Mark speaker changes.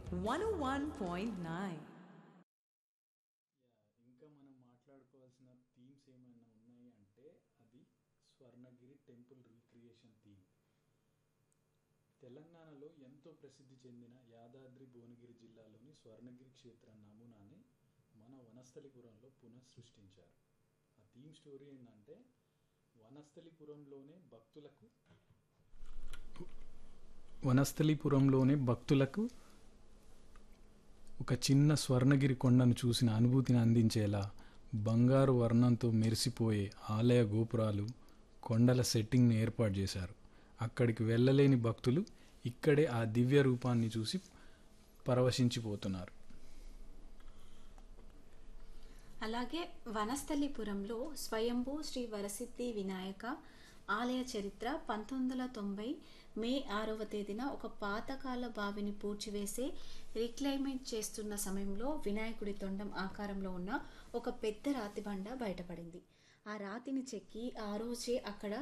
Speaker 1: 101.9.
Speaker 2: ఇంకా మనం మాట్లాడుకోవాల్సిన థీమ్స్ ఏమైనా ఉన్నాయి అంటే అది స్వర్ణగిరి టెంపుల్ రీక్రియేషన్ థీమ్ తెలంగాణలో ఎంతో ప్రసిద్ధి చెందిన యాదాద్రి భువనగిరి జిల్లాలోని స్వర్ణగిరి క్షేత్ర నమూనాని మన వనస్థలిపురంలో పునఃసృష్టించారు ఆ థీమ్ స్టోరీ ఏంటంటే వనస్థలిపురంలోనే భక్తులకు వనస్థలిపురంలోనే భక్తులకు ఒక చిన్న స్వర్ణగిరి కొండను చూసిన అనుభూతిని అందించేలా బంగారు వర్ణంతో మెరిసిపోయే ఆలయ గోపురాలు కొండల సెట్టింగ్ని ఏర్పాటు చేశారు అక్కడికి వెళ్ళలేని భక్తులు ఇక్కడే ఆ దివ్య రూపాన్ని చూసి పరవశించిపోతున్నారు
Speaker 3: అలాగే వనస్థలిపురంలో స్వయంభూ శ్రీ వరసిద్ధి వినాయక ఆలయ చరిత్ర పంతొమ్మిది వందల తొంభై మే ఆరవ తేదీన ఒక పాతకాల బావిని పూడ్చివేసి రిక్లైమెంట్ చేస్తున్న సమయంలో వినాయకుడి తొండం ఆకారంలో ఉన్న ఒక పెద్ద రాతి బండ బయటపడింది ఆ రాతిని చెక్కి ఆ రోజే అక్కడ